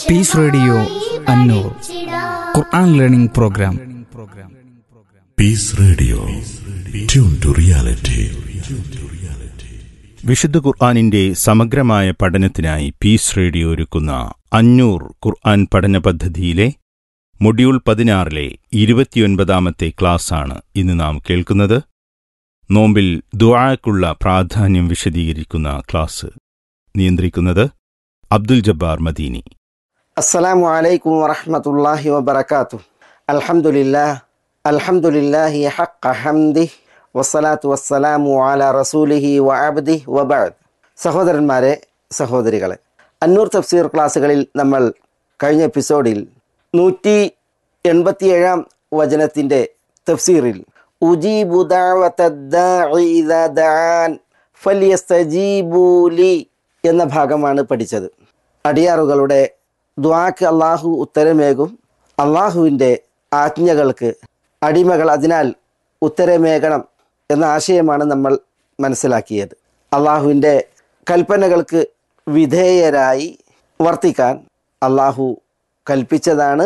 Piece Radio Annoor Quran learning programme Peace Radio tune to reality വിശുദ്ധ ഖുർആാനിന്റെ സമഗ്രമായ പഠനത്തിനായി പീസ് റേഡിയോ ഒരുക്കുന്ന അഞ്ഞൂർ ഖുർആൻ പഠന പദ്ധതിയിലെ മൊഡ്യൂൾ പതിനാറിലെ ഇരുപത്തിയൊൻപതാമത്തെ ക്ലാസ്സാണ് ഇന്ന് നാം കേൾക്കുന്നത് നോമ്പിൽ ദുആക്കുള്ള പ്രാധാന്യം വിശദീകരിക്കുന്ന ക്ലാസ് നിയന്ത്രിക്കുന്നത് അബ്ദുൽ ജബ്ബാർ മദീനി السلام عليكم ورحمة الله وبركاته الحمد لله الحمد لله حق حمده والصلاة والسلام على رسوله وعبده وبعد സഹോദരന്മാരെ സഹോദരികളെ അന്നൂർ തഫ്സീർ ക്ലാസ്സുകളിൽ നമ്മൾ കഴിഞ്ഞ എപ്പിസോഡിൽ നൂറ്റി എൺപത്തിയേഴാം വചനത്തിൻ്റെ തഫ്സീറിൽ ഉജീബു ദഅവത ദാഇ ഇദാ ദഅാൻ ഫലിയസ്തജീബൂ ലി എന്ന ഭാഗമാണ് പഠിച്ചത് അടിയാറുകളുടെ ദ്വാക്ക് അള്ളാഹു ഉത്തരമേകും അള്ളാഹുവിൻ്റെ ആജ്ഞകൾക്ക് അടിമകൾ അതിനാൽ ഉത്തരമേകണം എന്ന ആശയമാണ് നമ്മൾ മനസ്സിലാക്കിയത് അള്ളാഹുവിൻ്റെ കൽപ്പനകൾക്ക് വിധേയരായി വർത്തിക്കാൻ അള്ളാഹു കൽപ്പിച്ചതാണ്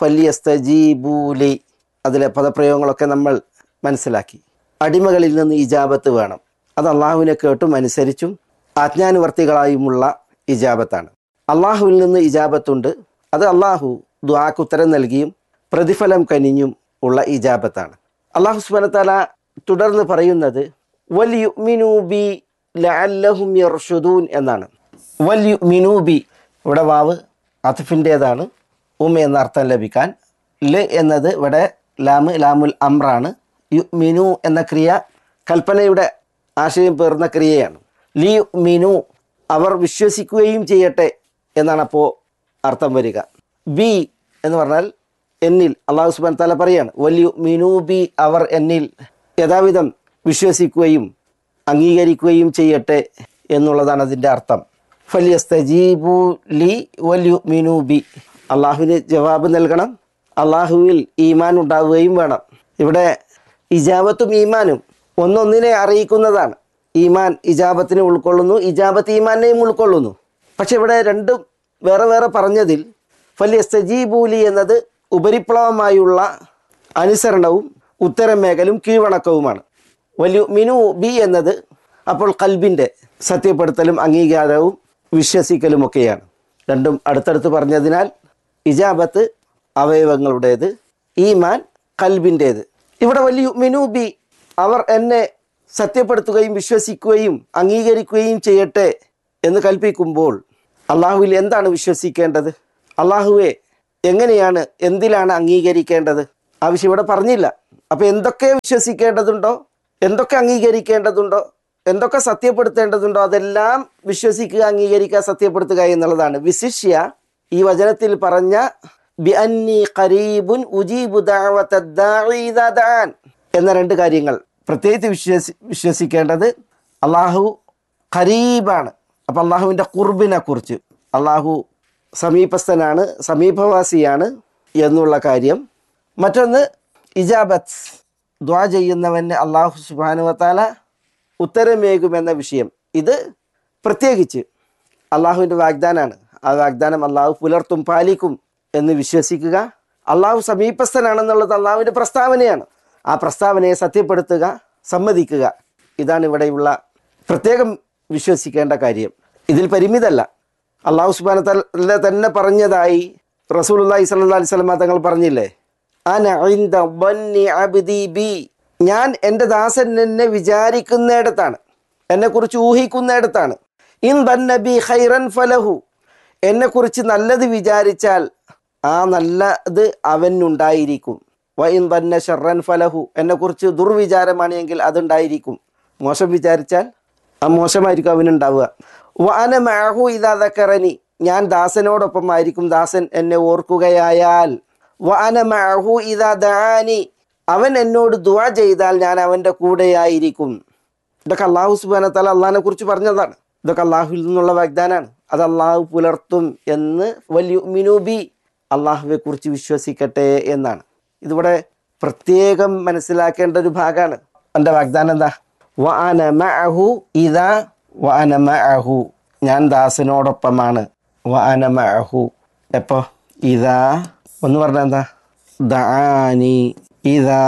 ഫല്യസ്തജീബൂലി അതിലെ പദപ്രയോഗങ്ങളൊക്കെ നമ്മൾ മനസ്സിലാക്കി അടിമകളിൽ നിന്ന് ഇജാബത്ത് വേണം അത് അള്ളാഹുവിനെ കേട്ടും അനുസരിച്ചും ആജ്ഞാനുവർത്തികളായുമുള്ള ഇജാബത്താണ് അള്ളാഹുവിൽ നിന്ന് ഇജാബത്തുണ്ട് അത് അള്ളാഹു ദ്വാക്ക് ഉത്തരം നൽകിയും പ്രതിഫലം കനിഞ്ഞും ഉള്ള ഇജാബത്താണ് അള്ളാഹു സുബനത്താല തുടർന്ന് പറയുന്നത് വലിയു മിനൂബി ലഅല്ലഹും യർഷുദൂൻ എന്നാണ് വലിയു മിനൂബി ഇവിടെ വാവ് അഥഫിൻ്റേതാണ് ഉം എന്ന അർത്ഥം ലഭിക്കാൻ ല് എന്നത് ഇവിടെ ലാമ് ലാമുൽ അമ്രാണ് യു മിനു എന്ന ക്രിയ കൽപ്പനയുടെ ആശയം പേർന്ന ക്രിയയാണ് ലി മിനു അവർ വിശ്വസിക്കുകയും ചെയ്യട്ടെ എന്നാണ് അപ്പോൾ അർത്ഥം വരിക ബി എന്ന് പറഞ്ഞാൽ എന്നിൽ അള്ളാഹു സുബാൻ തല പറയാണ് വലിയ മിനു ബി അവർ എന്നിൽ യഥാവിധം വിശ്വസിക്കുകയും അംഗീകരിക്കുകയും ചെയ്യട്ടെ എന്നുള്ളതാണ് അതിൻ്റെ അർത്ഥം ഫലിയസ്തജീബു ലി വലിയു മിനു ബി അള്ളാഹുവിന് ജവാബ് നൽകണം അള്ളാഹുവിൽ ഈമാൻ ഉണ്ടാവുകയും വേണം ഇവിടെ ഇജാബത്തും ഈമാനും ഒന്നൊന്നിനെ അറിയിക്കുന്നതാണ് ഈമാൻ ഇജാബത്തിനെ ഉൾക്കൊള്ളുന്നു ഇജാബത്ത് ഈമാനെയും ഉൾക്കൊള്ളുന്നു പക്ഷെ ഇവിടെ രണ്ടും വേറെ വേറെ പറഞ്ഞതിൽ വലിയ സജീബൂലി എന്നത് ഉപരിപ്ലവമായുള്ള അനുസരണവും ഉത്തരമേഖലും കീഴ്വണക്കവുമാണ് വലിയ മിനു ബി എന്നത് അപ്പോൾ കൽബിൻ്റെ സത്യപ്പെടുത്തലും അംഗീകാരവും വിശ്വസിക്കലുമൊക്കെയാണ് രണ്ടും അടുത്തടുത്ത് പറഞ്ഞതിനാൽ ഇജാബത്ത് അവയവങ്ങളുടേത് ഈമാൻ കൽബിൻ്റേത് ഇവിടെ വലിയ മിനു ബി അവർ എന്നെ സത്യപ്പെടുത്തുകയും വിശ്വസിക്കുകയും അംഗീകരിക്കുകയും ചെയ്യട്ടെ എന്ന് കൽപ്പിക്കുമ്പോൾ അള്ളാഹുവിൽ എന്താണ് വിശ്വസിക്കേണ്ടത് അള്ളാഹുവെ എങ്ങനെയാണ് എന്തിലാണ് അംഗീകരിക്കേണ്ടത് ആവശ്യം ഇവിടെ പറഞ്ഞില്ല അപ്പോൾ എന്തൊക്കെ വിശ്വസിക്കേണ്ടതുണ്ടോ എന്തൊക്കെ അംഗീകരിക്കേണ്ടതുണ്ടോ എന്തൊക്കെ സത്യപ്പെടുത്തേണ്ടതുണ്ടോ അതെല്ലാം വിശ്വസിക്കുക അംഗീകരിക്കുക സത്യപ്പെടുത്തുക എന്നുള്ളതാണ് വിശിഷ്യ ഈ വചനത്തിൽ പറഞ്ഞ ബി അന്നി ഖരീബുൻ ഉജീബു ദഅവത ദാഇ ഇദാ ദഅാൻ എന്ന രണ്ട് കാര്യങ്ങൾ പ്രത്യേകിച്ച് വിശ്വസി വിശ്വസിക്കേണ്ടത് അള്ളാഹു ഖരീബാണ് അപ്പം അള്ളാഹുവിൻ്റെ കുർബിനെ കുറിച്ച് അള്ളാഹു സമീപസ്ഥനാണ് സമീപവാസിയാണ് എന്നുള്ള കാര്യം മറ്റൊന്ന് ഇജാബത്ത് ദ്വാ ചെയ്യുന്നവന് അള്ളാഹു സുബാനുവത്താല ഉത്തരമേകുമെന്ന വിഷയം ഇത് പ്രത്യേകിച്ച് അള്ളാഹുവിൻ്റെ വാഗ്ദാനാണ് ആ വാഗ്ദാനം അള്ളാഹു പുലർത്തും പാലിക്കും എന്ന് വിശ്വസിക്കുക അള്ളാഹു സമീപസ്ഥനാണെന്നുള്ളത് അള്ളാഹുവിൻ്റെ പ്രസ്താവനയാണ് ആ പ്രസ്താവനയെ സത്യപ്പെടുത്തുക സമ്മതിക്കുക ഇതാണ് ഇവിടെയുള്ള പ്രത്യേകം വിശ്വസിക്കേണ്ട കാര്യം ഇതിൽ പരിമിതല്ല അള്ളാഹു സുബാന തല തന്നെ പറഞ്ഞതായി റസൂൽ അള്ളാഹി സല്ലാ അലൈഹി സ്വലമ തങ്ങൾ പറഞ്ഞില്ലേ അന ഇൻദ ബന്നി അബ്ദി ബി ഞാൻ എൻ്റെ ദാസൻ എന്നെ വിചാരിക്കുന്നിടത്താണ് എന്നെക്കുറിച്ച് ഊഹിക്കുന്നിടത്താണ് ഇൻ ബി ഖൈറൻ ഫലഹു എന്നെക്കുറിച്ച് നല്ലത് വിചാരിച്ചാൽ ആ നല്ലത് അവനുണ്ടായിരിക്കും വൈൻ തന്നെ ഷർറൻ ഫലഹു എന്നെക്കുറിച്ച് ദുർവിചാരമാണ് എങ്കിൽ അതുണ്ടായിരിക്കും മോശം വിചാരിച്ചാൽ ആ മോശമായിരിക്കും അവനുണ്ടാവുക വാന മാഹു ഇതാതക്കറനി ഞാൻ ദാസനോടൊപ്പം ആയിരിക്കും ദാസൻ എന്നെ ഓർക്കുകയായാൽ വാന മാഹു ഇതാ ദാനി അവൻ എന്നോട് ദുവ ചെയ്താൽ ഞാൻ അവൻ്റെ കൂടെയായിരിക്കും ഇതൊക്കെ അള്ളാഹു സുബാന തല അള്ളഹാനെ കുറിച്ച് പറഞ്ഞതാണ് ഇതൊക്കെ അള്ളാഹുവിൽ നിന്നുള്ള വാഗ്ദാനാണ് അത് അള്ളാഹു പുലർത്തും എന്ന് വലിയ മിനുബി അള്ളാഹുവെ കുറിച്ച് വിശ്വസിക്കട്ടെ എന്നാണ് ഇതിവിടെ പ്രത്യേകം മനസ്സിലാക്കേണ്ട ഒരു ഭാഗമാണ് എൻ്റെ വാഗ്ദാനം എന്താ വഅന മഅഹു ഇതാ വഅന മഅഹു ഞാൻ ദാസനോടൊപ്പമാണ് വഅന മഅഹു എപ്പോ ഇതാ ഒന്ന് പറഞ്ഞ എന്താ ദാനി ഇതാ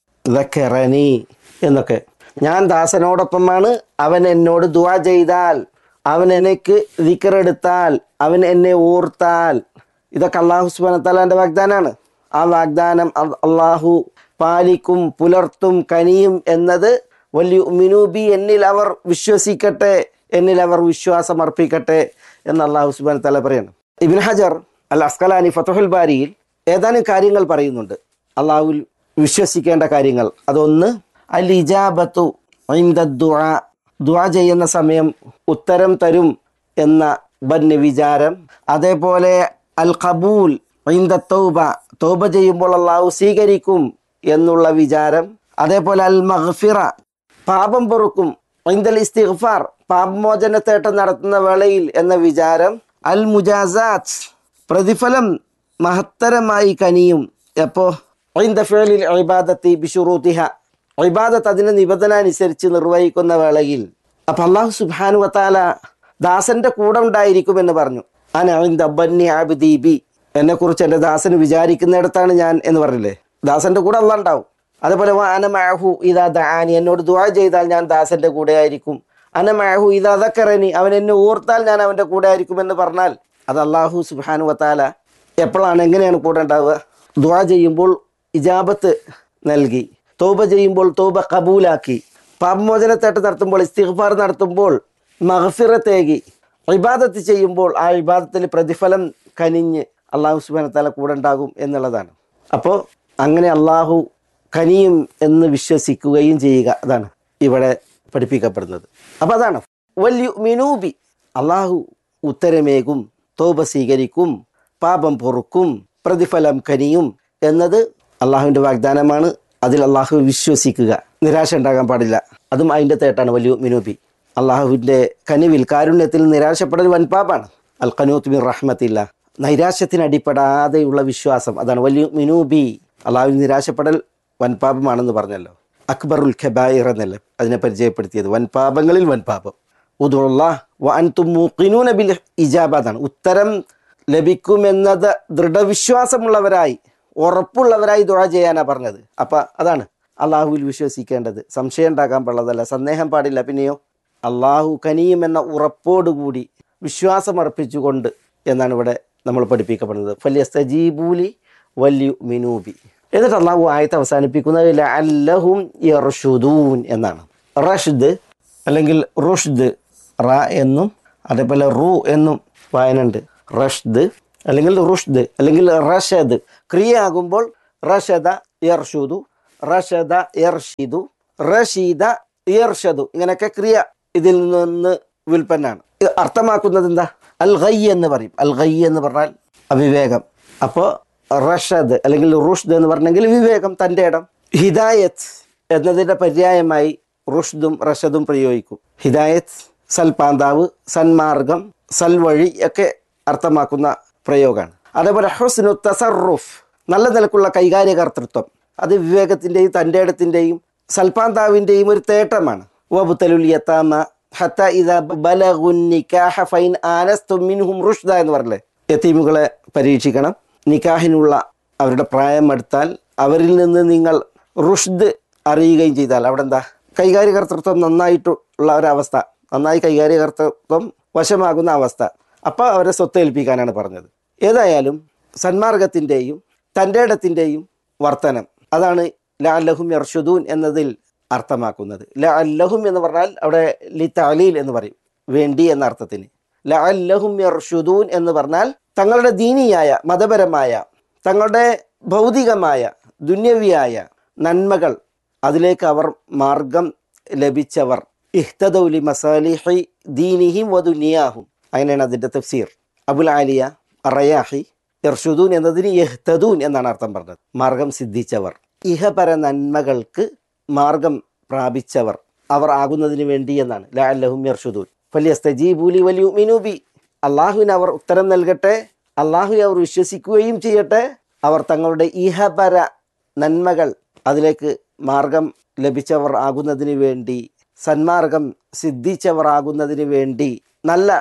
ദക്കറനി എന്നൊക്കെ ഞാൻ ദാസനോടൊപ്പമാണ് അവൻ എന്നോട് ദുആ ചെയ്താൽ അവൻ എനിക്ക് ദിക്കറെടുത്താൽ അവൻ എന്നെ ഓർത്താൽ ഇതൊക്കെ അള്ളാഹു സുബാനത്താലാൻ്റെ വാഗ്ദാനാണ് ആ വാഗ്ദാനം അ- അള്ളാഹു പാലിക്കും പുലർത്തും കനിയും എന്നത് വലിയ മിനൂബി എന്നിൽ അവർ വിശ്വസിക്കട്ടെ എന്നിൽ അവർ വിശ്വാസം അർപ്പിക്കട്ടെ എന്ന് അള്ളാഹു സുബാൻ തല പറയണം ഇബിൻ ഹജർ അൽ അസ്കലാനി ഫത്തുഹുൽ ബാരിയിൽ ഏതാനും കാര്യങ്ങൾ പറയുന്നുണ്ട് അള്ളാഹുവിൽ വിശ്വസിക്കേണ്ട കാര്യങ്ങൾ അതൊന്ന് അൽ ഇജാബത്തു ഐന്ദ ദുആ ദുആ ചെയ്യുന്ന സമയം ഉത്തരം തരും എന്ന ബന് വിചാരം അതേപോലെ അൽ ഖബൂൽ ഐന്ദ തൗബ തൗബ ചെയ്യുമ്പോൾ അള്ളാഹു സ്വീകരിക്കും എന്നുള്ള വിചാരം അതേപോലെ അൽ മഗ്ഫിറ പാപം പൊറുക്കും ഐന്ദൽ ഇസ്തിഗ്ഫാർ പാപമോചനത്തേട്ടം നടത്തുന്ന വേളയിൽ എന്ന വിചാരം അൽ മുജാസാത്ത് പ്രതിഫലം മഹത്തരമായി കനിയും എപ്പോ ഐന്ദ ഫിഅലിൽ ഇബാദത്തി ബിശുറൂത്തിഹ ഇബാദത്ത് അതിന്റെ നിബന്ധന അനുസരിച്ച് നിർവഹിക്കുന്ന വേളയിൽ അപ്പൊ അള്ളാഹു സുബ്ഹാനു വതാല ദാസന്റെ കൂടെ ഉണ്ടായിരിക്കും എന്ന് പറഞ്ഞു അനബന്നി ആബിദീബി എന്നെ കുറിച്ച് എൻ്റെ ദാസൻ വിചാരിക്കുന്നിടത്താണ് ഞാൻ എന്ന് പറഞ്ഞില്ലേ ദാസന്റെ കൂടെ അല്ല ഉണ്ടാവും അതേപോലെ വ അന മാഹു ഇതാ ദാനി എന്നോട് ദുആ ചെയ്താൽ ഞാൻ ദാസന്റെ കൂടെ ആയിരിക്കും അന മാഹു ഇതാ ദക്കറനി അവൻ എന്നെ ഓർത്താൽ ഞാൻ അവന്റെ കൂടെ ആയിരിക്കും എന്ന് പറഞ്ഞാൽ അത് അള്ളാഹു സുബ്ഹാനു വതാല എപ്പോഴാണ് എങ്ങനെയാണ് കൂടെ ഉണ്ടാവുക ദുആ ചെയ്യുമ്പോൾ ഇജാബത്ത് നൽകി തോബ ചെയ്യുമ്പോൾ തോബ കബൂലാക്കി പാപമോചനത്തേട്ട് നടത്തുമ്പോൾ ഇസ്തിഗ്ഫാർ നടത്തുമ്പോൾ മഹഫിറത്തേകി ഇബാദത്ത് ചെയ്യുമ്പോൾ ആ ഇബാദത്തിൽ പ്രതിഫലം കനിഞ്ഞ് അള്ളാഹു സുബാനത്താല കൂടെ ഉണ്ടാകും എന്നുള്ളതാണ് അപ്പോൾ അങ്ങനെ അള്ളാഹു കനിയും എന്ന് വിശ്വസിക്കുകയും ചെയ്യുക അതാണ് ഇവിടെ പഠിപ്പിക്കപ്പെടുന്നത് അപ്പോൾ അതാണ് വലിയ മിനൂബി അള്ളാഹു ഉത്തരമേകും തോപ സ്വീകരിക്കും പാപം പൊറുക്കും പ്രതിഫലം കനിയും എന്നത് അള്ളാഹുവിൻ്റെ വാഗ്ദാനമാണ് അതിൽ അള്ളാഹു വിശ്വസിക്കുക നിരാശ ഉണ്ടാകാൻ പാടില്ല അതും അതിൻ്റെ തേട്ടാണ് വലിയ മിനൂബി അള്ളാഹുവിൻ്റെ കനിവിൽ കാരുണ്യത്തിൽ നിരാശപ്പെടൽ വൻപാപാണ് അൽ ഖനൂത്ത് മിൻ റഹ്മത്തില്ല നൈരാശ്യത്തിന് അടിപ്പെടാതെയുള്ള വിശ്വാസം അതാണ് വലിയ മിനൂബി അള്ളാഹുവിൽ നിരാശപ്പെടൽ വൻപാപമാണെന്ന് പറഞ്ഞല്ലോ അക്ബറുൽ ഖബായിർ എന്നല്ലേ അതിനെ പരിചയപ്പെടുത്തിയത് വൻപാപങ്ങളിൽ വൻപാപം ഉദുള്ള വ അൻതും മൂക്കിനൂന ബിൽ ഇജാബാദാണ് ഉത്തരം ലഭിക്കുമെന്നത് ദൃഢവിശ്വാസമുള്ളവരായി ഉറപ്പുള്ളവരായി ദുആ ചെയ്യാനാ പറഞ്ഞത് അപ്പൊ അതാണ് അള്ളാഹുവിൽ വിശ്വസിക്കേണ്ടത് സംശയം ഉണ്ടാകാൻ പാടുള്ളതല്ല സന്ദേഹം പാടില്ല പിന്നെയോ അള്ളാഹു കനിയുമെന്ന ഉറപ്പോടുകൂടി വിശ്വാസമർപ്പിച്ചുകൊണ്ട് എന്നാണ് ഇവിടെ നമ്മൾ പഠിപ്പിക്കപ്പെടുന്നത് ഫല്യസ്തജീബൂലി വല്യു മിനൂബി എന്നിട്ട് അള്ളാഹു ആയത്ത് അവസാനിപ്പിക്കുന്നത് അല്ലഹും യർഷുദൂൻ എന്നാണ് റഷ്ദ് അല്ലെങ്കിൽ റുഷ്ദ് റ എന്നും അതേപോലെ റു എന്നും വായനുണ്ട് റഷ്ദ് അല്ലെങ്കിൽ റുഷ്ദ് അല്ലെങ്കിൽ റഷദ് ക്രിയ ആകുമ്പോൾ റഷദ യർഷുദു റഷദ യർഷിദു റഷീദ യർഷദു ഇങ്ങനെയൊക്കെ ക്രിയ ഇതിൽ നിന്ന് വിൽപ്പനാണ് ഇത് അർത്ഥമാക്കുന്നത് എന്താ അൽ ഗൈ എന്ന് പറയും അൽ ഗൈ എന്ന് പറഞ്ഞാൽ അവിവേകം അപ്പോൾ റഷദ് അല്ലെങ്കിൽ റുഷ്ദ് എന്ന് പറഞ്ഞെങ്കിൽ വിവേകം തൻ്റെ ഇടം ഹിദായത്ത് എന്നതിൻ്റെ പര്യായമായി റുഷ്ദും റഷദും പ്രയോഗിക്കും ഹിദായത്ത് സൽപാന്താവ് സന്മാർഗം സൽവഴി ഒക്കെ അർത്ഥമാക്കുന്ന പ്രയോഗമാണ് അതേപോലെ ഹുസ്നു തസറുഫ് നല്ല നിലക്കുള്ള കൈകാര്യകർത്തൃത്വം അത് വിവേകത്തിൻ്റെയും തൻ്റെ ഇടത്തിൻ്റെയും സൽപാന്താവിൻ്റെയും ഒരു തേട്ടമാണ് വബുത്തലുൽ യത്താമ ഹത്ത ഇദ ബലഗുൻ നിക്കാഹ ഫൈൻ ആനസ്തും മിൻഹും റുഷ്ദ എന്ന് പറഞ്ഞില്ലേ യത്തീമുകളെ പരീക്ഷിക്കണം നിക്കാഹിനുള്ള അവരുടെ പ്രായം എടുത്താൽ അവരിൽ നിന്ന് നിങ്ങൾ റുഷ്ദ് അറിയുകയും ചെയ്താൽ അവിടെ എന്താ കൈകാര്യകർത്തൃത്വം നന്നായിട്ടുള്ള ഒരവസ്ഥ നന്നായി കൈകാര്യകർത്തൃത്വം വശമാകുന്ന അവസ്ഥ അപ്പോൾ അവരെ സ്വത്ത് ഏൽപ്പിക്കാനാണ് പറഞ്ഞത് ഏതായാലും സന്മാർഗത്തിൻ്റെയും തൻ്റെ ഇടത്തിൻ്റെയും വർത്തനം അതാണ് ല അല്ലഹും യർഷുദൂൻ എന്നതിൽ അർത്ഥമാക്കുന്നത് ല അല്ലഹും എന്ന് പറഞ്ഞാൽ അവിടെ ലി താലീൽ എന്ന് പറയും വേണ്ടി എന്ന അർത്ഥത്തിന് ല അല്ലഹും യർഷുദൂൻ എന്ന് പറഞ്ഞാൽ തങ്ങളുടെ ദീനിയായ മതപരമായ തങ്ങളുടെ ഭൗതികമായ ദുന്യവിയായ നന്മകൾ അതിലേക്ക് അവർ മാർഗം ലഭിച്ചവർ ഇഹ്തദൗലി മസാലിഹി ദീനിഹിം വദുനിയാഹും അങ്ങനെയാണ് അതിൻ്റെ തഫ്സീർ അബുൽ ആലിയ റയാഹി ഇർഷുദൂൻ എന്നതിന് യഹ്തദൂൻ എന്നാണ് അർത്ഥം പറഞ്ഞത് മാർഗം സിദ്ധിച്ചവർ ഇഹപര നന്മകൾക്ക് മാർഗം പ്രാപിച്ചവർ അവർ ആകുന്നതിന് വേണ്ടി എന്നാണ് ലാ അല്ലഹും യർഷുദൂൻ ഫലിയസ്തജീബൂലി വലിയ മിനൂബി അള്ളാഹുവിന് അവർ ഉത്തരം നൽകട്ടെ അള്ളാഹു അവർ വിശ്വസിക്കുകയും ചെയ്യട്ടെ അവർ തങ്ങളുടെ ഇഹപര നന്മകൾ അതിലേക്ക് മാർഗം ലഭിച്ചവർ ആകുന്നതിന് വേണ്ടി സന്മാർഗം സിദ്ധിച്ചവർ ആകുന്നതിന് വേണ്ടി നല്ല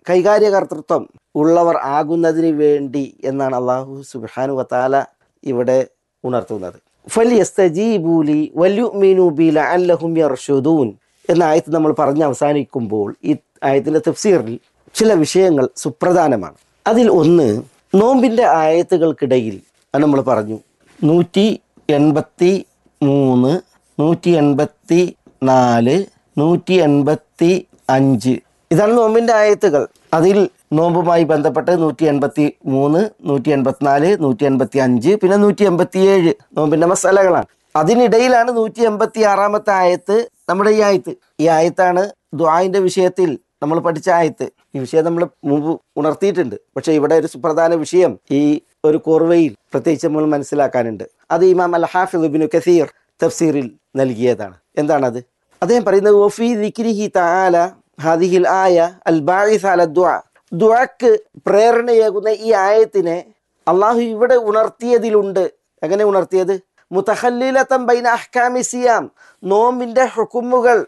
കൈകാര്യകർത്തൃത്വം ഉള്ളവർ ആകുന്നതിന് വേണ്ടി എന്നാണ് അള്ളാഹു സുബാനു വത്താല ഇവിടെ ഉണർത്തുന്നത് ഫലിയസ്തജീബൂലി വല്യുമീനുബി ലഅല്ലഹും യർഷുദൂൻ എന്ന ആയത്ത് നമ്മൾ പറഞ്ഞ് അവസാനിക്കുമ്പോൾ ഈ ആയത്തിൻ്റെ തഫ്സീറിൽ ചില വിഷയങ്ങൾ സുപ്രധാനമാണ് അതിൽ ഒന്ന് നോമ്പിൻ്റെ ആയത്തുകൾക്കിടയിൽ അത് നമ്മൾ പറഞ്ഞു നൂറ്റി എൺപത്തി മൂന്ന് നൂറ്റി എൺപത്തി നാല് നൂറ്റി എൺപത്തി അഞ്ച് ഇതാണ് നോമ്പിൻ്റെ ആയത്തുകൾ അതിൽ നോമ്പുമായി ബന്ധപ്പെട്ട് നൂറ്റി എൺപത്തി മൂന്ന് നൂറ്റി എൺപത്തിനാല് നൂറ്റി എൺപത്തി അഞ്ച് പിന്നെ നൂറ്റി എൺപത്തി ഏഴ് നോമ്പിൻ്റെ മസാലകളാണ് അതിനിടയിലാണ് നൂറ്റി എൺപത്തി ആറാമത്തെ ആയത്ത് നമ്മുടെ ഈ ആയത്ത് ഈ ആയത്താണ് ദ്വായിന്റെ വിഷയത്തിൽ നമ്മൾ പഠിച്ച ആയത്ത് ഈ വിഷയം നമ്മൾ മുമ്പ് ഉണർത്തിയിട്ടുണ്ട് പക്ഷെ ഇവിടെ ഒരു സുപ്രധാന വിഷയം ഈ ഒരു കോർവയിൽ പ്രത്യേകിച്ച് നമ്മൾ മനസ്സിലാക്കാനുണ്ട് അത് ഇമാം അൽ ഹാഫിദ് ബിനു കസീർ തഫ്സീറിൽ നൽകിയതാണ് എന്താണത് അദ്ദേഹം പറയുന്നത് വഫീ ദിക്രിഹി തആല ഹാദിഹിൽ ആയ അൽ ബാഇസ് അല ദുആ ദുആക്ക് പ്രേരണയാകുന്ന ഈ ആയത്തിനെ അള്ളാഹു ഇവിടെ ഉണർത്തിയതിലുണ്ട് എങ്ങനെ ഉണർത്തിയത് മുത്തഹല്ലിലത്തം ബൈന അഹ്കാമി സിയാം നോമ്പിന്റെ ഹുക്കുമുകൾ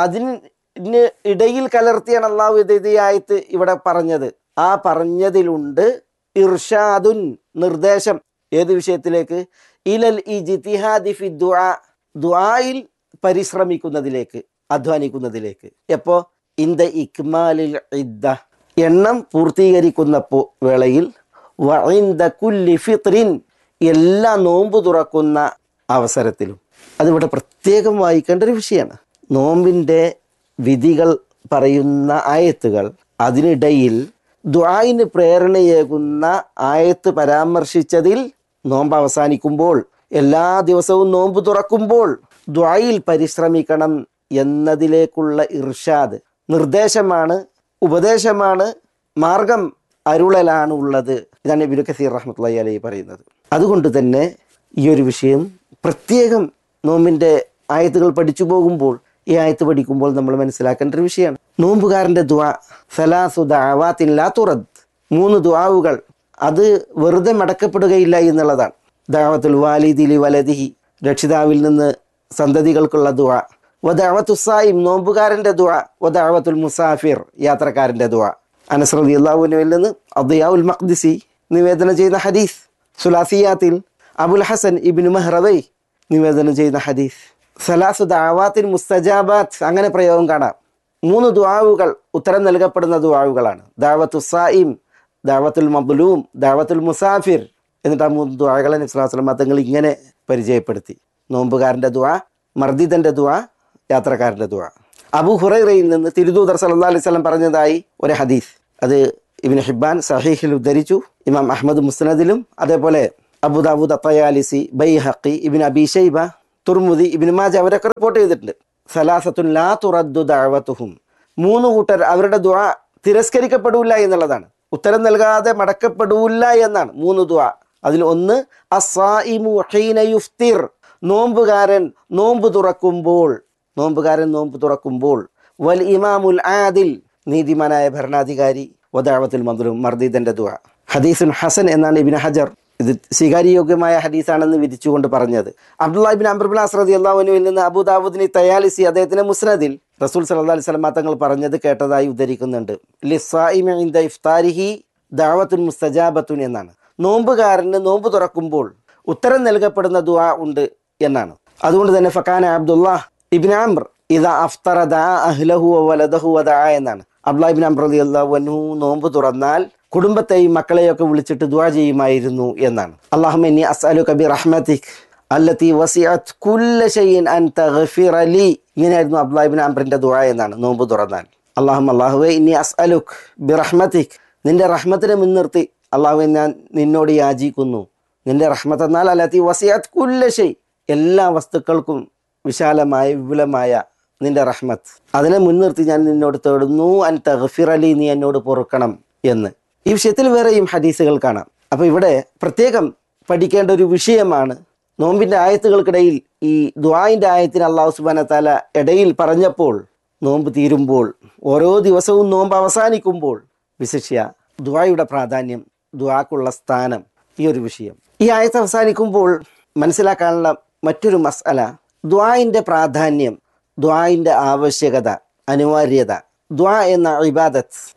അതിന് ഇടയിൽ കലർത്തിയാണ് അള്ളാഹു ഇത് ഇത് ഈ ആയത്ത് ഇവിടെ പറഞ്ഞത് ആ പറഞ്ഞതിലുണ്ട് ഇർഷാദുൻ നിർദ്ദേശം ഏത് വിഷയത്തിലേക്ക് ഇലൽ ഇജ്തിഹാദി ഫി ദുആ ദുആയിൽ പരിശ്രമിക്കുന്നതിലേക്ക് അധ്വാനിക്കുന്നതിലേക്ക് എപ്പോ ഇന്ത ഇക്മാലിൽ ഇദ്ദ എണ്ണം പൂർത്തീകരിക്കുന്ന പോ- വേളയിൽ വഇന്ദ കുല്ലി ഫിത്രിൻ എല്ലാ നോമ്പ് തുറക്കുന്ന അവസരത്തിലും അതിവിടെ പ്രത്യേകം വായിക്കേണ്ട ഒരു വിഷയമാണ് നോമ്പിൻ്റെ വിധികൾ പറയുന്ന ആയത്തുകൾ അതിനിടയിൽ ദ്വായിന് പ്രേരണയേകുന്ന ആയത്ത് പരാമർശിച്ചതിൽ നോമ്പ് അവസാനിക്കുമ്പോൾ എല്ലാ ദിവസവും നോമ്പ് തുറക്കുമ്പോൾ ദ്വായിൽ പരിശ്രമിക്കണം എന്നതിലേക്കുള്ള ഇർഷാദ് നിർദ്ദേശമാണ് ഉപദേശമാണ് മാർഗം അരുളലാണ് ഉള്ളത് ഇതാണ് ഇബിനു കസീർ റഹ്മത്തുള്ളി അലൈ പറയുന്നത് അതുകൊണ്ട് തന്നെ ഈ ഒരു വിഷയം പ്രത്യേകം നോമ്പിൻ്റെ ആയത്തുകൾ പഠിച്ചു പോകുമ്പോൾ ഈ ആയത്ത് പഠിക്കുമ്പോൾ നമ്മൾ മനസ്സിലാക്കേണ്ട ഒരു വിഷയമാണ് നോമ്പുകാരൻ്റെ ദുആ സലാസു ദഅവാത്തിൻ ലാ തുറദ് മൂന്ന് ദുആവുകൾ അത് വെറുതെ മടക്കപ്പെടുകയില്ല എന്നുള്ളതാണ് ദഅവത്തുൽ വാലിദിലി വലദിഹി രക്ഷിതാവിൽ നിന്ന് സന്തതികൾക്കുള്ള ദുആ വദഅവത്തു സായിം നോമ്പുകാരൻ്റെ ദുആ വദഅവത്തുൽ മുസാഫിർ യാത്രക്കാരൻ്റെ ദുആ അനസ് റളിയല്ലാഹുവിനുവിൽ നിന്ന് അദിയാഉൽ മഖ്ദിസി നിവേദനം ചെയ്യുന്ന ഹദീസ് സുലാസിയാത്തിൽ അബുൽ ഹസൻ ഇബ്നു മഹ്റവൈ നിവേദനം ചെയ്യുന്ന ഹദീസ് സലാസു ദാവാത്തിൻ മുസ്തജാബാത്ത് അങ്ങനെ പ്രയോഗം കാണാം മൂന്ന് ദുആവുകൾ ഉത്തരം നൽകപ്പെടുന്ന ദുആവുകളാണ് ദാവത്തു സായിം ദാവത്തുൽ മബ്ലൂം ദാവത്തുൽ മുസാഫിർ എന്നിട്ട് ആ മൂന്ന് ദുആകളെ നിസ്ലാസ്ലം തങ്ങൾ ഇങ്ങനെ പരിചയപ്പെടുത്തി നോമ്പുകാരൻ്റെ ദുആ മർദിദൻ്റെ ദുആ യാത്രക്കാരൻ്റെ ദുആ അബു ഹുറൈറയിൽ നിന്ന് തിരുദൂതർ സല്ലല്ലാഹു അലൈഹി വസല്ലം പറഞ്ഞതായി ഒരു ഹദീസ് അത് ഇബിൻ ഹിബാൻ സഹീഹിൽ ഉദ്ധരിച്ചു ഇമാം അഹമ്മദ് മുസ്നദിലും അതേപോലെ അബുദാബുദ് അത്തയാലിസി ബൈഹഖി ഇബിൻ അബി ഷൈബ തുർമുദി ഇബിൻ മാജ അവരൊക്കെ റിപ്പോർട്ട് ചെയ്തിട്ടുണ്ട് സലാസത്തുൻ ലാ തുറദ്ദു ദഅവത്തുഹും മൂന്ന് കൂട്ടർ അവരുടെ ദുആ തിരസ്കരിക്കപ്പെടില്ല എന്നുള്ളതാണ് ഉത്തരം നൽകാതെ മടക്കപ്പെടൂല്ല എന്നാണ് മൂന്ന് ദുആ അതിൽ ഒന്ന് അസ്സായിമു ഹീന യുഫ്തിർ നോമ്പുകാരൻ നോമ്പ് തുറക്കുമ്പോൾ നോമ്പുകാരൻ നോമ്പ് തുറക്കുമ്പോൾ വൽ ഇമാമുൽ ആദിൽ നീതിമാനായ ഭരണാധികാരി വദാവത്തുൽ മദ്ലും മർദീദന്റെ ദുആ ഹദീസുൻ ഹസൻ എന്നാണ് ഇബിൻ ഹജർ ഇത് സ്വീകാര്യയോഗ്യമായ ഹദീസാണെന്ന് വിധിച്ചുകൊണ്ട് പറഞ്ഞത് അബ്ദുല്ലാഹിബിൻ അംബർബിൻ അസ്രദി അള്ളാഹുനുവിൽ നിന്ന് അബുദാബുദിനി തയാലിസി അദ്ദേഹത്തിന്റെ മുസ്നദിൽ റസൂൽ സല്ലല്ലാഹു അലൈഹി വസല്ലം തങ്ങൾ പറഞ്ഞത് കേട്ടതായി ഉദ്ധരിക്കുന്നുണ്ട് ലിസ്സായിമി ഇൻദ ഇഫ്താരിഹി ദഅവത്തുൻ മുസ്തജാബത്തുൻ എന്നാണ് നോമ്പുകാരന് നോമ്പ് തുറക്കുമ്പോൾ ഉത്തരം നൽകപ്പെടുന്ന ദുആ ഉണ്ട് എന്നാണ് അതുകൊണ്ട് തന്നെ ഫക്കാന അബ്ദുല്ലാ ഇബിൻ അംർ ഇതാ അഫ്തറ ദാ അഹ്ലഹു വ വലദഹു വദാ എന്നാണ് അബ്ദുല്ലാഹിബിൻ അംർ റളിയല്ലാഹു അൻഹു നോമ്പ് തുറന്നാൽ കുടുംബത്തെയും മക്കളെയൊക്കെ വിളിച്ചിട്ട് ദുആ ചെയ്യുമായിരുന്നു എന്നാണ് അല്ലാഹുമ്മ ഇന്നി അസ്അലുക ബി റഹ്മതിക് അല്ലത്തി വസിഅത് കുല്ല ഷൈഇൻ അൻ തഗ്ഫിറ ലി ഇങ്ങനെയായിരുന്നു അബ്ദുല്ലാഹിബിൻ അംറിന്റെ ദുആ എന്നാണ് നോമ്പ് തുറന്നാൽ അല്ലാഹുമ്മ അല്ലാഹുവേ ഇന്നി അസ്അലുക് ബി റഹ്മതിക് നിന്റെ റഹ്മത്തിനെ മുൻനിർത്തി അള്ളാഹുവെ ഞാൻ നിന്നോട് യാചിക്കുന്നു നിന്റെ റഹ്മത്ത് എന്നാൽ അല്ലാത്തി വസിഅത് കുല്ല ഷൈ എല്ലാ വസ്തുക്കൾക്കും വിശാലമായ വിപുലമായ നിന്റെ റഹ്മത്ത് അതിനെ മുൻനിർത്തി ഞാൻ നിന്നോട് തേടുന്നു അൻ തഗ്ഫിർ അലി നീ എന്നോട് പൊറുക്കണം എന്ന് ഈ വിഷയത്തിൽ വേറെയും ഹദീസുകൾ കാണാം അപ്പോൾ ഇവിടെ പ്രത്യേകം പഠിക്കേണ്ട ഒരു വിഷയമാണ് നോമ്പിൻ്റെ ആയത്തുകൾക്കിടയിൽ ഈ ദ്വായിൻ്റെ ആയത്തിന് അള്ളാഹു സുബാന താല ഇടയിൽ പറഞ്ഞപ്പോൾ നോമ്പ് തീരുമ്പോൾ ഓരോ ദിവസവും നോമ്പ് അവസാനിക്കുമ്പോൾ വിശിഷ്യ ദ്വായുടെ പ്രാധാന്യം ദ്വാക്കുള്ള സ്ഥാനം ഈ ഒരു വിഷയം ഈ ആയത്ത് അവസാനിക്കുമ്പോൾ മനസ്സിലാക്കാനുള്ള മറ്റൊരു മസ്അല ദ്വായിൻ്റെ പ്രാധാന്യം ദ്വായിൻ്റെ ആവശ്യകത അനിവാര്യത ദ്വാ എന്ന ഇബാദത്ത്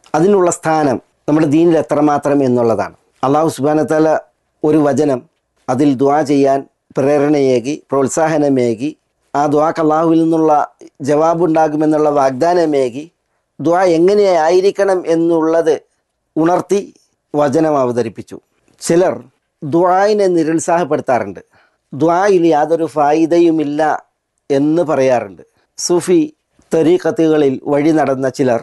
അതിനുള്ള സ്ഥാനം നമ്മുടെ ദീനിൽ എത്രമാത്രം എന്നുള്ളതാണ് അള്ളാഹു സുബാനത്തല ഒരു വചനം അതിൽ ദ്വാ ചെയ്യാൻ പ്രേരണയേകി പ്രോത്സാഹനമേകി ആ ദ്വാക്ക് അള്ളാഹുവിൽ നിന്നുള്ള ജവാബുണ്ടാകുമെന്നുള്ള വാഗ്ദാനമേകി ദ്വാ എങ്ങനെയായിരിക്കണം എന്നുള്ളത് ഉണർത്തി വചനം അവതരിപ്പിച്ചു ചിലർ ദ്വായിനെ നിരുത്സാഹപ്പെടുത്താറുണ്ട് ദ്വായിൽ യാതൊരു ഫായിദയുമില്ല എന്ന് പറയാറുണ്ട് സൂഫി തരീഖത്തുകളിൽ വഴി നടന്ന ചിലർ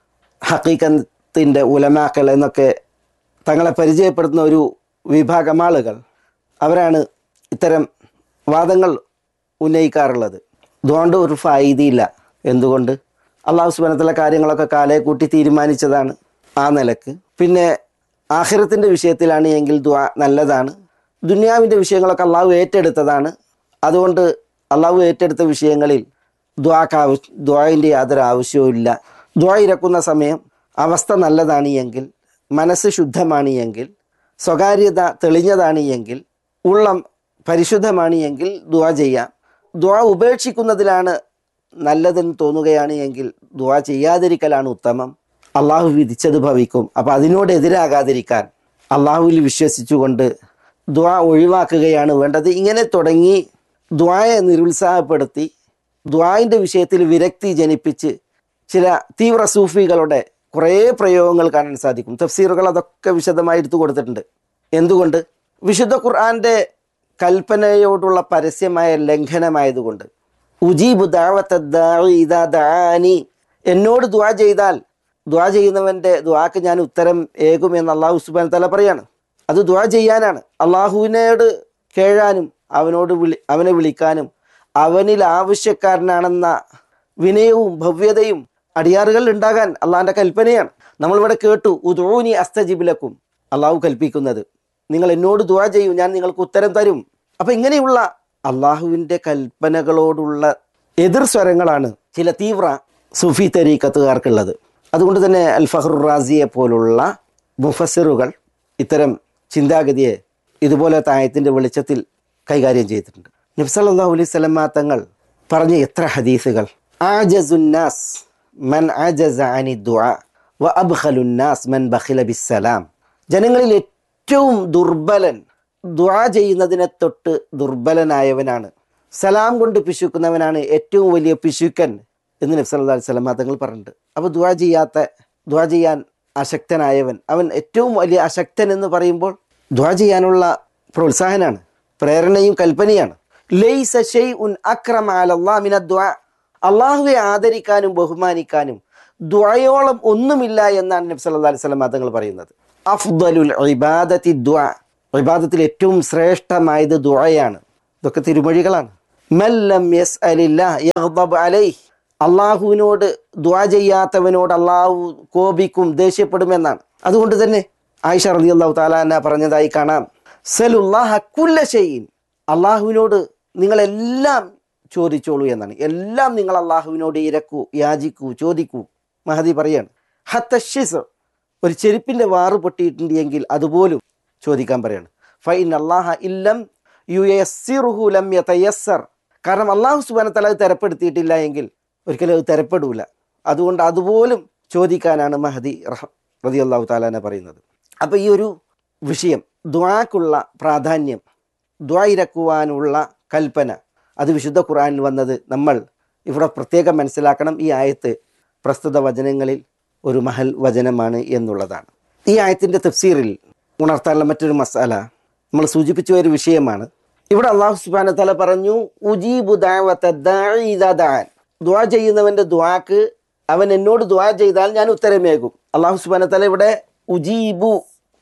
ഹക്കീക്കത്തിൻ്റെ ഉലമാക്കൾ എന്നൊക്കെ തങ്ങളെ പരിചയപ്പെടുത്തുന്ന ഒരു വിഭാഗം ആളുകൾ അവരാണ് ഇത്തരം വാദങ്ങൾ ഉന്നയിക്കാറുള്ളത് അതുകൊണ്ട് ഒരു ഫായിദയില്ല എന്തുകൊണ്ട് അള്ളാഹു സുബനത്തിലെ കാര്യങ്ങളൊക്കെ കാലയെ കൂട്ടി തീരുമാനിച്ചതാണ് ആ നിലക്ക് പിന്നെ ആഖിറത്തിൻ്റെ വിഷയത്തിലാണ് എങ്കിൽ ദ്വാ നല്ലതാണ് ദുനിയാവിൻ്റെ വിഷയങ്ങളൊക്കെ അള്ളാഹു ഏറ്റെടുത്തതാണ് അതുകൊണ്ട് അള്ളാഹു ഏറ്റെടുത്ത വിഷയങ്ങളിൽ ദ്വാക്ക് ആവശ്യ ദ്വായിൻ്റെ യാതൊരു ആവശ്യവും ഇല്ല ദ്വാ ഇരക്കുന്ന സമയം അവസ്ഥ നല്ലതാണ് എങ്കിൽ മനസ്സ് ശുദ്ധമാണ് എങ്കിൽ സ്വകാര്യത തെളിഞ്ഞതാണ് എങ്കിൽ ഉള്ളം പരിശുദ്ധമാണ് എങ്കിൽ ദ്വാ ചെയ്യാം ദ്വാ ഉപേക്ഷിക്കുന്നതിലാണ് നല്ലതെന്ന് തോന്നുകയാണ് എങ്കിൽ ദ്വാ ചെയ്യാതിരിക്കലാണ് ഉത്തമം അള്ളാഹു വിധിച്ചത് ഭവിക്കും അപ്പോൾ അതിനോട് എതിരാകാതിരിക്കാൻ അള്ളാഹുവിൽ വിശ്വസിച്ചുകൊണ്ട് ദ്വാ ഒഴിവാക്കുകയാണ് വേണ്ടത് ഇങ്ങനെ തുടങ്ങി ദ്വായെ നിരുത്സാഹപ്പെടുത്തി ദ്വായിൻ്റെ വിഷയത്തിൽ വിരക്തി ജനിപ്പിച്ച് ചില തീവ്ര സൂഫികളുടെ കുറേ പ്രയോഗങ്ങൾ കാണാൻ സാധിക്കും തഫ്സീറുകൾ അതൊക്കെ വിശദമായി എടുത്തു കൊടുത്തിട്ടുണ്ട് എന്തുകൊണ്ട് വിശുദ്ധ ഖുർആന്റെ കൽപ്പനയോടുള്ള പരസ്യമായ ലംഘനമായതുകൊണ്ട് ഉജീബു ദാവത്ത ദാഇ ഇദാ ദാനി എന്നോട് ദ്വാ ചെയ്താൽ ദ്വാ ചെയ്യുന്നവൻ്റെ ദ്വാക്ക് ഞാൻ ഉത്തരം ഏകുമെന്ന് അള്ളാഹു സുബാൻ തല പറയാണ് അത് ദ്വാ ചെയ്യാനാണ് അള്ളാഹുവിനോട് കേഴാനും അവനോട് വിളി അവനെ വിളിക്കാനും അവനിൽ ആവശ്യക്കാരനാണെന്ന വിനയവും ഭവ്യതയും അടിയാറുകൾ ഉണ്ടാകാൻ അള്ളാഹിൻ്റെ കൽപ്പനയാണ് നമ്മളിവിടെ കേട്ടു ഉദൂനി അസ്തജിബിലക്കും അള്ളാഹു കൽപ്പിക്കുന്നത് നിങ്ങൾ എന്നോട് ദുവാ ചെയ്യൂ ഞാൻ നിങ്ങൾക്ക് ഉത്തരം തരും അപ്പം ഇങ്ങനെയുള്ള അള്ളാഹുവിൻ്റെ കൽപ്പനകളോടുള്ള എതിർ സ്വരങ്ങളാണ് ചില തീവ്ര സുഫി തരീക്കത്തുകാർക്കുള്ളത് അതുകൊണ്ട് തന്നെ അൽ ഫഹ്റു റാസിയെ പോലുള്ള മുഫസിറുകൾ ഇത്തരം ചിന്താഗതിയെ ഇതുപോലത്തെ ആയത്തിൻ്റെ വെളിച്ചത്തിൽ കൈകാര്യം ചെയ്തിട്ടുണ്ട് നബ്സല്ലാഹു അലൈഹി സ്വലമാ തങ്ങൾ പറഞ്ഞ എത്ര ഹദീസുകൾ ആജസുന്നാസ് മൻ ആജസ അനി ദുആ വ അബ്ഖലുന്നാസ് മൻ ബഖില ബിസ്സലാം ജനങ്ങളിൽ ഏറ്റവും ദുർബലൻ ദുആ ചെയ്യുന്നതിനെ തൊട്ട് ദുർബലനായവനാണ് സലാം കൊണ്ട് പിശുക്കുന്നവനാണ് ഏറ്റവും വലിയ പിശുക്കൻ എന്ന് നബ്സ് അല്ലാ അലൈഹി സ്വലമാ തങ്ങൾ പറഞ്ഞിട്ടുണ്ട് അപ്പോൾ ദുആ ചെയ്യാത്ത ദുആ ചെയ്യാൻ അശക്തനായവൻ അവൻ ഏറ്റവും വലിയ അശക്തൻ എന്ന് പറയുമ്പോൾ ദുആ ചെയ്യാനുള്ള പ്രോത്സാഹനാണ് പ്രേരണയും കൽപ്പനയാണ് ലൈസ ഷൈഉൻ അക്രമ അലല്ലാഹ് മിന ദുആ അള്ളാഹുവെ ആദരിക്കാനും ബഹുമാനിക്കാനും ദുആയോളം ഒന്നുമില്ല എന്നാണ് നബി സല്ലല്ലാഹു അലൈഹി വസല്ലം തങ്ങൾ പറയുന്നത് അഫ്ദലുൽ ഇബാദത്തി ദുആ ഇബാദത്തിൽ ഏറ്റവും ശ്രേഷ്ഠമായത് ദുആയാണ് ഇതൊക്കെ തിരുമൊഴികളാണ് മല്ലം യസ്അലില്ലാഹ് യഗ്ദബ് അലൈഹി അള്ളാഹുവിനോട് ദ്വാ ചെയ്യാത്തവനോട് അള്ളാഹു കോപിക്കും ദേഷ്യപ്പെടുമെന്നാണ് അതുകൊണ്ട് തന്നെ ആയിഷ റതി അള്ളാഹു താലാന പറഞ്ഞതായി കാണാം സലുല്ലാഹ കുല്ല ഷെയ്ൻ അള്ളാഹുവിനോട് നിങ്ങളെല്ലാം ചോദിച്ചോളൂ എന്നാണ് എല്ലാം നിങ്ങൾ അള്ളാഹുവിനോട് ഇരക്കൂ യാചിക്കൂ ചോദിക്കൂ മഹദി പറയാണ് ഹത്തഷിസ് ഒരു ചെരുപ്പിൻ്റെ വാറ് പൊട്ടിയിട്ടുണ്ട് എങ്കിൽ അതുപോലും ചോദിക്കാൻ പറയാണ് ഫൈൻ അള്ളാഹ ഇല്ലം യു യസ്സിറുഹു ലം യതയസ്സർ കാരണം അള്ളാഹു സുബാനത്തല അത് തരപ്പെടുത്തിയിട്ടില്ല എങ്കിൽ ഒരിക്കലും അത് തരപ്പെടൂല അതുകൊണ്ട് അതുപോലും ചോദിക്കാനാണ് മഹദി റഹ റതി അള്ളാഹു താലാനെ പറയുന്നത് അപ്പോൾ ഈ ഒരു വിഷയം ദ്വാക്കുള്ള പ്രാധാന്യം ദ്വാ ഇരക്കുവാനുള്ള കൽപ്പന അത് വിശുദ്ധ ഖുർആനിൽ വന്നത് നമ്മൾ ഇവിടെ പ്രത്യേകം മനസ്സിലാക്കണം ഈ ആയത്ത് പ്രസ്തുത വചനങ്ങളിൽ ഒരു മഹൽ വചനമാണ് എന്നുള്ളതാണ് ഈ ആയത്തിൻ്റെ തഫ്സീറിൽ ഉണർത്താനുള്ള മറ്റൊരു മസാല നമ്മൾ സൂചിപ്പിച്ച ഒരു വിഷയമാണ് ഇവിടെ അള്ളാഹു സുബാന തല പറഞ്ഞു ഉജീബു ദാവത്ത ദാഇ ഇദാ ദാൻ ദ്വാ ചെയ്യുന്നവൻ്റെ ദ്വാക്ക് അവൻ എന്നോട് ദ്വാ ചെയ്താൽ ഞാൻ ഉത്തരമേകും അള്ളാഹു സുബാന തല ഇവിടെ ഉജീബു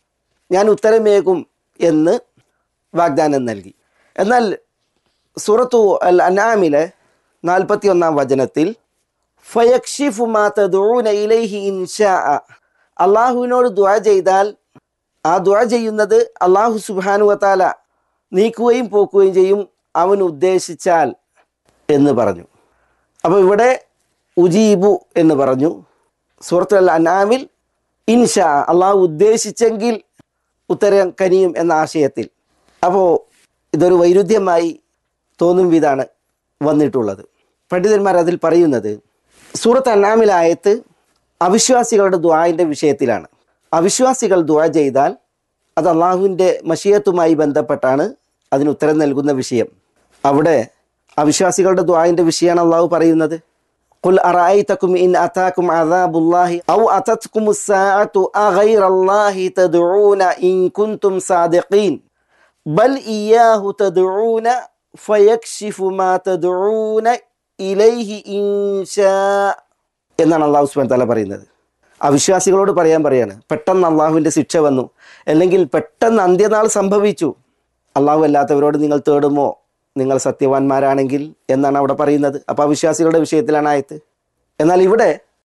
ഞാൻ ഉത്തരമേകും എന്ന് വാഗ്ദാനം നൽകി എന്നാൽ സൂറത്തു അൽ അനാമിലെ നാൽപ്പത്തി ഒന്നാം വചനത്തിൽ ഫയക്ഷിഫു മാ തദൂന ഇലൈഹി ഇൻഷാ അള്ളാഹുവിനോട് ദ്വാ ചെയ്താൽ ആ ദ്വാ ചെയ്യുന്നത് അള്ളാഹു സുബാനു വത്താല നീക്കുകയും പോക്കുകയും ചെയ്യും അവൻ ഉദ്ദേശിച്ചാൽ എന്ന് പറഞ്ഞു അപ്പോൾ ഇവിടെ ഉജീബു എന്ന് പറഞ്ഞു സൂറത്തു അൽ അനാമിൽ ഇൻഷാ അള്ളാഹു ഉദ്ദേശിച്ചെങ്കിൽ ഉത്തരം കനിയും എന്ന ആശയത്തിൽ അപ്പോൾ ഇതൊരു വൈരുദ്ധ്യമായി തോന്നും വിധാണ് വന്നിട്ടുള്ളത് പണ്ഡിതന്മാർ അതിൽ പറയുന്നത് സൂറത്ത് അന്നാമിലായത്ത് അവിശ്വാസികളുടെ ദ്വായിൻ്റെ വിഷയത്തിലാണ് അവിശ്വാസികൾ ദ്വാ ചെയ്താൽ അത് അള്ളാഹുവിൻ്റെ മഷിയത്തുമായി ബന്ധപ്പെട്ടാണ് അതിന് ഉത്തരം നൽകുന്ന വിഷയം അവിടെ അവിശ്വാസികളുടെ ദ്വായിൻ്റെ വിഷയമാണ് അള്ളാഹു പറയുന്നത് قل أرأيتكم إن أتاكم عذاب الله أو أتتكم الساعة أغير الله تدعون إن كنتم صادقين بل إياه تدعون فيكشف ما تدعون إليه إن شاء എന്നാണ് അള്ളാഹു സുബാൻ തല പറയുന്നത് അവിശ്വാസികളോട് പറയാൻ പറയാണ് പെട്ടെന്ന് അള്ളാഹുവിൻ്റെ ശിക്ഷ വന്നു അല്ലെങ്കിൽ പെട്ടെന്ന് അന്ത്യനാൾ സംഭവിച്ചു അള്ളാഹു അല്ലാത്തവരോട് നിങ്ങൾ തേടുമോ നിങ്ങൾ സത്യവാന്മാരാണെങ്കിൽ എന്നാണ് അവിടെ പറയുന്നത് അപ്പോൾ അവിശ്വാസികളുടെ വിഷയത്തിലാണ് ആയത്ത് എന്നാൽ ഇവിടെ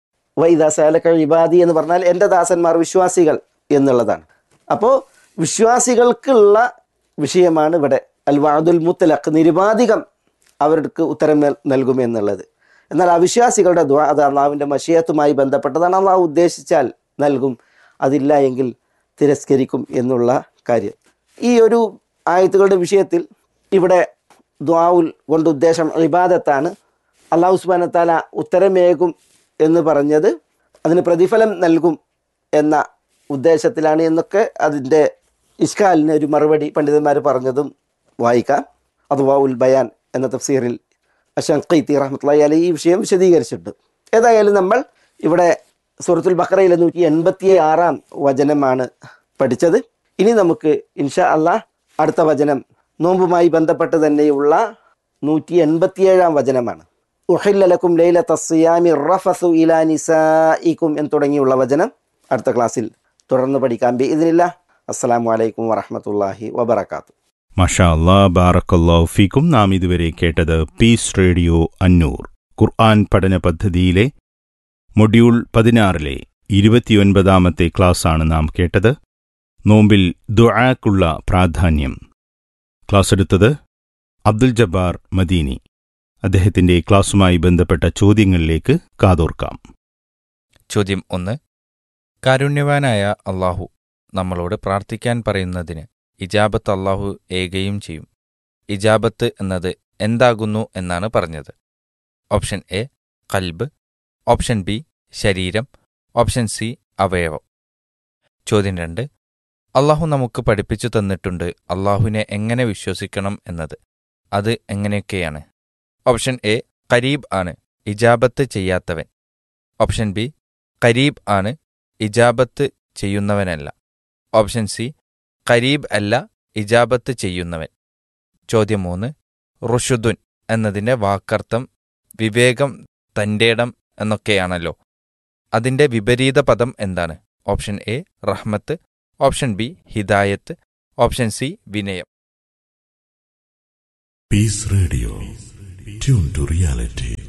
വൈദാസാലക്ക ഇബാദി എന്ന് പറഞ്ഞാൽ എൻ്റെ ദാസന്മാർ വിശ്വാസികൾ എന്നുള്ളതാണ് അപ്പോൾ വിശ്വാസികൾക്കുള്ള വിഷയമാണ് ഇവിടെ അൽ വാദുൽ മുത്തലഖ് നിരുപാധികം അവർക്ക് ഉത്തരം നൽ- നൽകുമെന്നുള്ളത് എന്നാൽ അവിശ്വാസികളുടെ ദ്വാ അത് അള്ളാഹുവിൻ്റെ മഷിയത്തുമായി ബന്ധപ്പെട്ടതാണ് അള്ളാഹു ഉദ്ദേശിച്ചാൽ നൽകും അതില്ല എങ്കിൽ തിരസ്കരിക്കും എന്നുള്ള കാര്യം ഈ ഒരു ആയത്തുകളുടെ വിഷയത്തിൽ ഇവിടെ ദ്വാവുൽ കൊണ്ട് ഉദ്ദേശം ഇബാദത്താണ് അള്ളാഹു സുബാനത്താല ഉത്തരമേകും എന്ന് പറഞ്ഞത് അതിന് പ്രതിഫലം നൽകും എന്ന ഉദ്ദേശത്തിലാണ് എന്നൊക്കെ അതിൻ്റെ ഇഷ്കാലിന് ഒരു മറുപടി പണ്ഡിതന്മാർ പറഞ്ഞതും വായിക്കാം അഥവാ ഉൽ ബയാൻ എന്ന തഫ്സീറിൽ അഷങ്കീത്തി റഹ്മത്തുള്ളി അലി ഈ വിഷയം വിശദീകരിച്ചിട്ടുണ്ട് ഏതായാലും നമ്മൾ ഇവിടെ സൂറത്തുൽ ബക്കറയിലെ നൂറ്റി എൺപത്തി ആറാം വചനമാണ് പഠിച്ചത് ഇനി നമുക്ക് ഇൻഷാ അള്ളാഹ് അടുത്ത വചനം നോമ്പുമായി ബന്ധപ്പെട്ട് തന്നെയുള്ള നൂറ്റി എൺപത്തിയേഴാം വചനമാണ് ഉഹില്ലലക്കും ലൈല തസ്യാമി റഫസു ഇലാ നിസായിക്കും എന്ന് തുടങ്ങിയുള്ള വചനം അടുത്ത ക്ലാസ്സിൽ തുടർന്ന് പഠിക്കാം ബി ഇതിനില്ല അസ്സലാമു അലൈക്കും വറഹമത്തല്ലാഹി വബർക്കാത്തു മഷാ അല്ലാ ബാറക്കല്ലാഹു ഫീക്കും നാം ഇതുവരെ കേട്ടത് പീസ് റേഡിയോ അന്നൂർ ഖുർആൻ പഠന പദ്ധതിയിലെ മൊഡ്യൂൾ പതിനാറിലെ ഇരുപത്തിയൊൻപതാമത്തെ ക്ലാസ്സാണ് നാം കേട്ടത് നോമ്പിൽ ദുആക്കുള്ള പ്രാധാന്യം ക്ലാസ് എടുത്തത് അബ്ദുൽ ജബ്ബാർ മദീനി അദ്ദേഹത്തിന്റെ ക്ലാസുമായി ബന്ധപ്പെട്ട ചോദ്യങ്ങളിലേക്ക് കാതോർക്കാം ചോദ്യം ഒന്ന് കാരുണ്യവാനായ അള്ളാഹു നമ്മളോട് പ്രാർത്ഥിക്കാൻ പറയുന്നതിന് ഇജാബത്ത് അള്ളാഹു ഏകയും ചെയ്യും ഇജാബത്ത് എന്നത് എന്താകുന്നു എന്നാണ് പറഞ്ഞത് ഓപ്ഷൻ എ കൽബ് ഓപ്ഷൻ ബി ശരീരം ഓപ്ഷൻ സി അവയവം ചോദ്യം രണ്ട് അള്ളാഹു നമുക്ക് പഠിപ്പിച്ചു തന്നിട്ടുണ്ട് അള്ളാഹുവിനെ എങ്ങനെ വിശ്വസിക്കണം എന്നത് അത് എങ്ങനെയൊക്കെയാണ് ഓപ്ഷൻ എ കരീബ് ആണ് ഇജാബത്ത് ചെയ്യാത്തവൻ ഓപ്ഷൻ ബി കരീബ് ആണ് ഇജാബത്ത് ചെയ്യുന്നവനല്ല ഓപ്ഷൻ സി കരീബ് അല്ല ഇജാബത്ത് ചെയ്യുന്നവൻ ചോദ്യം മൂന്ന് റുഷുദുൻ എന്നതിൻ്റെ വാക്കർത്ഥം വിവേകം തൻ്റെടം എന്നൊക്കെയാണല്ലോ അതിൻ്റെ വിപരീത പദം എന്താണ് ഓപ്ഷൻ എ റഹ്മത്ത് ഓപ്ഷൻ ബി ഹിദായത്ത് ഓപ്ഷൻ സി വിനയം Peace Radio. Tune to reality.